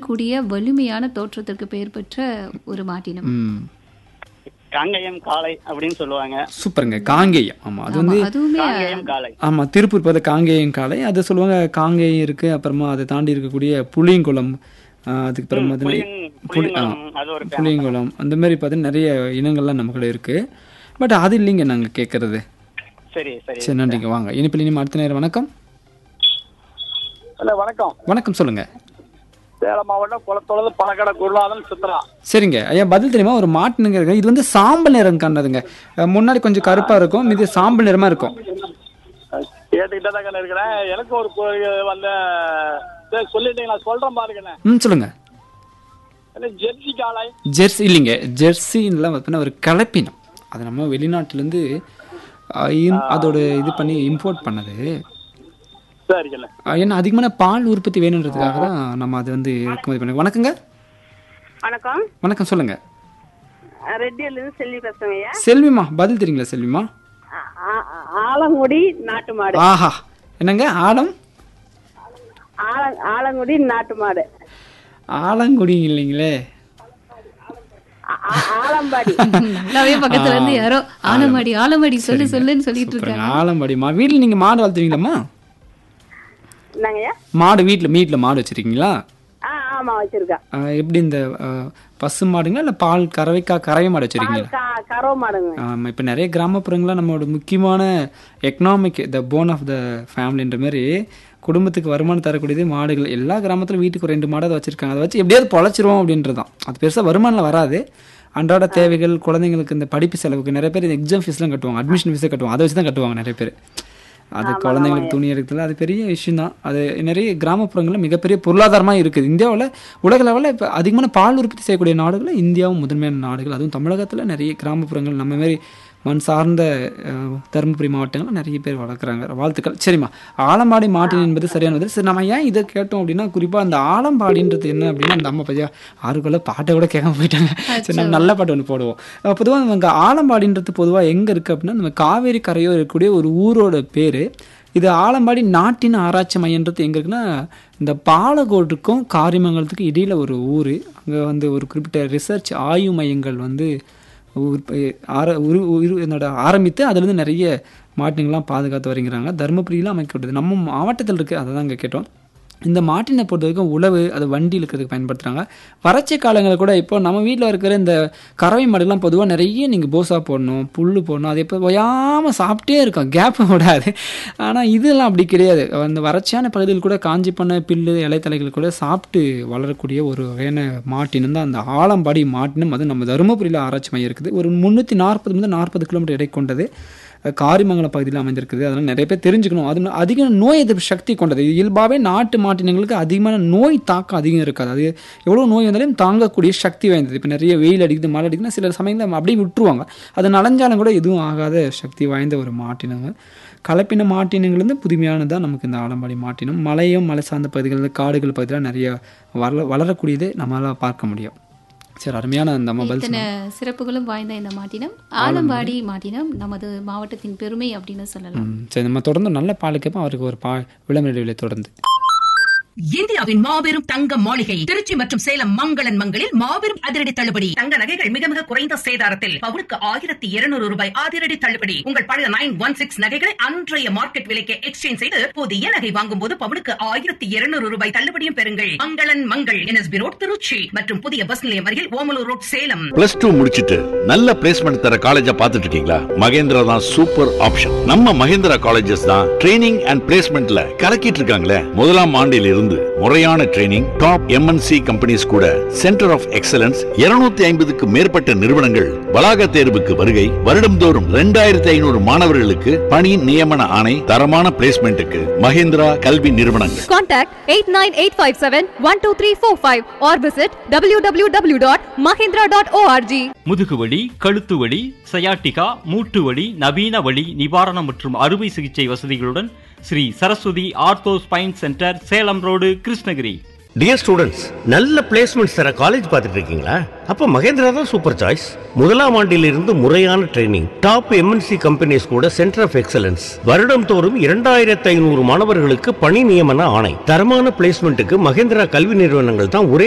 இருக்கக்கூடிய வலிமையான தோற்றத்திற்கு பெயர் பெற்ற ஒரு மாட்டினம் ம் காங்கயம் காளை அப்படின்னு சொல்லுவாங்க சூப்பருங்க காங்கேயம் ஆமா அது வந்து ஆமா, அதுவுமே காங்கயம் காளை ஆமா திருப்பூர் பார்த்த காங்கேயம் காலை அது சொல்லுவாங்க காங்கேயம் இருக்கு அப்புறமா அதை தாண்டி இருக்கக்கூடிய புளியங்குளம் ஆ, அதுக்கு அப்புறம் பார்த்தீங்கன்னா புளியங்- புளி ஆ புளியங்குளம், அது ஒரு famous. புளியங்குளம் அந்த மாதிரி பார்த்தீங்கன்னா நிறைய இனங்கள்லாம் நமக்குள்ள இருக்கு பட் அது இல்லைங்க நாங்க கேட்கறது சரி சரி சரி நன்றிங்க வாங்க இனிப்பில் இனிமே அடுத்த நேரம் வணக்கம் ஹலோ வணக்கம் வணக்கம் சொல்லுங்க சேலம் மாவட்டம் குளத்தொழுது பணக்கடை குருநாதன் சித்ரா சரிங்க ஐயா பதில் தெரியுமா ஒரு மாட்டுனுங்க இருக்கு இது வந்து சாம்பல் நிறம் காணதுங்க அஹ் முன்னாடி கொஞ்சம் கருப்பா இருக்கும் இது சாம்பல் நிறமா இருக்கும் கேட்டுக்கிட்டே தான் இருக்கிறேன் எனக்கு ஒரு கு- வந்த சரி, சொல்லிட்டீங்க நான் சொல்றேன் பாருங்கண்ணே ம் சொல்லுங்க என்ன ஜெர்சி காளை ஜெர்சி இல்லைங்க ஜெர்சின்லாம் பார்த்தீங்கன்னா ஒரு கலப்பினம் அது நம்ம வெளிநாட்டிலேருந்து அதோட இது பண்ணி இம்போர்ட் பண்ணது சரிங்கண்ணே அஹ் ஏன்னா அதிகமான பால் உற்பத்தி வேணுன்றதுக்காக தான் நம்ம அதை வந்து இறக்குமதி பண்ணி வணக்கங்க வணக்கம் வணக்கம் சொல்லுங்க ரெட்டியிலிருந்து செல்வி பேசுறேங்க ஐயா செல்விமா பதில் தெரியுங்களா செல்விமா ஆ- ஆ- ஆலங்குடி நாட்டு மாடு ஆஹா என்னங்க ஆலம் ஆல- ஆலங்குடி நாட்டு மாடு ஆலங்குடி இல்லைங்களே ஆ- ஆ- ஆலம்பாடி நல்லாவே பக்கத்துல இருந்து யாரோ ஆலமடி ஆலமடி சொல்லு சொல்லுன்னு சொல்லிட்டு சூப்பருங்க இருக்காங்க ஆலம்பாடிமா வீட்டில் நீங்கள் மாடு வளர்த்துறீங்களாம்மா என்னங்கய்யா மாடு வீட்டில் வீட்டில் மாடு வச்சிருக்கீங்களா ஆ ஆமா வச்சிருக்கேன் ஆஹ் எப்படி இந்த ஆஹ், பசு மாடுங்களா இல்லை பால் கறவைக்கா கறவை மாடு வச்சிருக்கீங்களா க- கறவை மாடுங்க ஆமாம் இப்போ நிறைய கிராமப்புறங்களில் நம்மளோட முக்கியமான economic the bone of the ஃபேமிலின்ற மாதிரி குடும்பத்துக்கு வருமானம் தரக்கூடியது மாடுகள் எல்லா கிராமத்திலும் வீட்டுக்கு ஒரு ரெண்டு மாடு அதை வச்சிருக்காங்க அதை வச்சு எப்படியாவது பொழைச்சிரும் அப்படின்றது தான் அது பெருசாக வருமானம் வராது அன்றாட தேவைகள் குழந்தைங்களுக்கு இந்த படிப்பு செலவுக்கு நிறைய பேர் இந்த எக்ஸாம் ஃபீஸ்லாம் கட்டுவாங்க அட்மிஷன் ஃபீஸை கட்டுவாங்க அதை வச்சு தான் கட்டுவாங்க நிறைய பேர் அது குழந்தைங்களுக்கு துணி எடுக்கிறதுல அது பெரிய விஷயம் தான் அது நிறைய கிராமப்புறங்களில் மிகப்பெரிய பொருளாதாரமாக இருக்குது இந்தியாவில் உலக லெவலில் இப்போ அதிகமான பால் உற்பத்தி செய்யக்கூடிய நாடுகளில் இந்தியாவும் முதன்மையான நாடுகள் அதுவும் தமிழகத்தில் நிறைய கிராமப்புறங்கள் நம்ம மாதிரி மண் சார்ந்த அஹ், தருமபுரி மாவட்டங்களில் நிறைய பேர் வளர்க்குறாங்க வாழ்த்துக்கள் சரிம்மா ஆலம்பாடி மாட்டின் என்பது சரியானது சரி நம்ம ஏன் இதை கேட்டோம் அப்படின்னா குறிப்பாக அந்த ஆலம்பாடின்றது என்ன அப்படின்னா அந்த அம்மா பையா ஆறுக்குள்ள பாட்டை கூட கேட்காம போயிட்டாங்க சரி நம்ம நல்ல பாட்டு ஒன்று போடுவோம் பொதுவாக நம்ம ஆலம்பாடின்றது பொதுவாக எங்கே இருக்குது அப்படின்னா நம்ம காவேரி கரையோ இருக்கக்கூடிய ஒரு ஊரோட பேர் இது ஆலம்பாடி நாட்டின் ஆராய்ச்சி மையன்றது எங்கே இருக்குன்னா இந்த பாலக்கோட்டுக்கும் காரிமங்கலத்துக்கும் இடையில ஒரு ஊர் அங்கே வந்து ஒரு குறிப்பிட்ட ரிசர்ச் ஆய்வு மையங்கள் வந்து உற்ப- ஆர உரு உரு என்னோட ஆரம்பித்து அதுலேருந்து நிறைய மாட்டினங்கள்லாம் பாதுகாத்து வருகிறாங்க தருமபுரியில் அமைக்கப்பட்டது நம்ம மாவட்டத்தில் இருக்குது அதை தான் இங்கே கேட்டோம் இந்த மாட்டினை பொறுத்த வரைக்கும் உழவு அது வண்டி இழுக்கிறதுக்கு பயன்படுத்துகிறாங்க வறட்சி காலங்களில் கூட இப்போ நம்ம வீட்டில் இருக்கிற இந்த கறவை மாடுலாம் பொதுவாக நிறைய நீங்கள் போசா போடணும் புல் போடணும் அது எப்போ ஓயாமல் சாப்பிட்டே இருக்கும் கேப் விடாது ஆனால் இதெல்லாம் அப்படி கிடையாது அந்த வறட்சியான பகுதியில் கூட காஞ்சி பண்ண பில்லு இலைத்தலைகள் கூட சாப்பிட்டு வளரக்கூடிய ஒரு வகையான மாட்டினம் தான் அந்த ஆலம்பாடி மாட்டினம் அது நம்ம தருமபுரியில் ஆராய்ச்சி மையம் இருக்குது ஒரு முந்நூற்றி நாற்பது முதல் நாற்பது கிலோமீட்டர் எடை கொண்டது காரிமங்கலம் பகுதியில் அமைந்திருக்குது அதனால் நிறைய பேர் தெரிஞ்சுக்கணும் அது அதிக நோய் எதிர்ப்பு சக்தி கொண்டது இது இயல்பாகவே நாட்டு மாட்டினங்களுக்கு அதிகமான நோய் தாக்கம் அதிகம் இருக்காது அது எவ்வளோ நோய் வந்தாலும் தாங்கக்கூடிய சக்தி வாய்ந்தது இப்போ நிறைய வெயில் அடிக்குது மழை அடிக்குதுன்னா சில சமயங்களில் நம்ம அப்படியே விட்டுருவாங்க அது நனைஞ்சாலும் கூட எதுவும் ஆகாத சக்தி வாய்ந்த ஒரு மாட்டினங்க கலப்பின மாட்டினங்கள் வந்து புதுமையானதாக நமக்கு இந்த ஆலம்பாடி மாட்டினம் மலையும் மலை சார்ந்த பகுதிகளில் காடுகள் பகுதியில் நிறைய வள வளரக்கூடியது நம்மளால் பார்க்க முடியும் சரி அருமையான அந்த அம்மா பதில் இத்தனை சிறப்புகளும் வாய்ந்த இந்த மாட்டினம் ஆலம்பாடி மாட்டினம் நமது மாவட்டத்தின் பெருமை அப்படின்னு சொல்லலாம் ம், சரி நம்ம தொடர்ந்து நல்ல பால் கேட்போம் அவருக்கு ஒரு பா விளம்பர இடைவெளியை தொடர்ந்து இந்தியாவின் மாபெரும் தங்க மாளிகை திருச்சி மற்றும் சேலம் மங்களன் மங்களில் மாபெரும் அதிரடி தள்ளுபடி தங்க நகைகள் மிக மிக குறைந்த சேதாரத்தில் பவுனுக்கு ஆயிரத்தி இருநூறு ரூபாய் அதிரடி தள்ளுபடி உங்கள் பழைய நைன் ஒன் சிக்ஸ் நகைகளை அன்றைய மார்க்கெட் விலைக்கு எக்ஸ்சேஞ்ச் செய்து புதிய நகை வாங்கும் போது பவுனுக்கு ஆயிரத்தி இருநூறு ரூபாய் தள்ளுபடியும் பெறுங்கள் மங்களன் மங்கள் என்எஸ்பி ரோட் திருச்சி மற்றும் புதிய பஸ் நிலையம் அருகில் Omalur road Salem plus two முடிச்சிட்டு நல்ல பிளேஸ்மெண்ட் தர காலேஜா பார்த்துட்டு இருக்கீங்களா மகேந்திரா தான் சூப்பர் ஆப்ஷன் நம்ம மகேந்திரா காலேஜஸ் தான் ட்ரைனிங் அண்ட் பிளேஸ்மெண்ட்ல கலக்கிட்டு இருக்காங்களே முதலாம் ஆண்டில் இருந்து முறையான ட்ரைனிங் டாப் எம்என்சி கம்பெனிஸ் கூட சென்டர் ஆஃப் எக்ஸலன்ஸ் 250 ஐம்பதுக்கு மேற்பட்ட நிறுவனங்கள் வளாக தேர்வுக்கு வருகை வருடம்தோறும் ரெண்டாயிரத்தி ஐநூறு மாணவர்களுக்கு பணி நியமன ஆணை தரமான பிளேஸ்மெண்ட்டுக்கு மகேந்திரா கல்வி நிறுவனங்கள் Contact 89857-12345 or visit www.mahindra.org. முதுகுவலி கழுத்து வலி சயாட்டிகா மூட்டு வலி நவீன வலி நிவாரணம் மற்றும் அறுவை சிகிச்சை வசதிகளுடன் Sri Saraswathi ortho spine centre Salem road Krishnagiri dear students நல்ல பிளேஸ்மெண்ட்ஸ் தர காலேஜ் பார்த்துட்டு இருக்கீங்களா அப்போ மகேந்திரா தான் சூப்பர் சாய்ஸ் முதலாம் ஆண்டிலிருந்து முறையான ட்ரைனிங் டாப் எம்என்சி கம்பெனிஸ் கூட சென்டர் ஆஃப் எக்ஸலன்ஸ் வருடம் தோறும் இரண்டாயிரத்து ஐநூறு மாணவர்களுக்கு பணி நியமன ஆணை தரமான பிளேஸ்மெண்ட்டுக்கு மகேந்திரா கல்வி நிறுவனங்கள் தான் ஒரே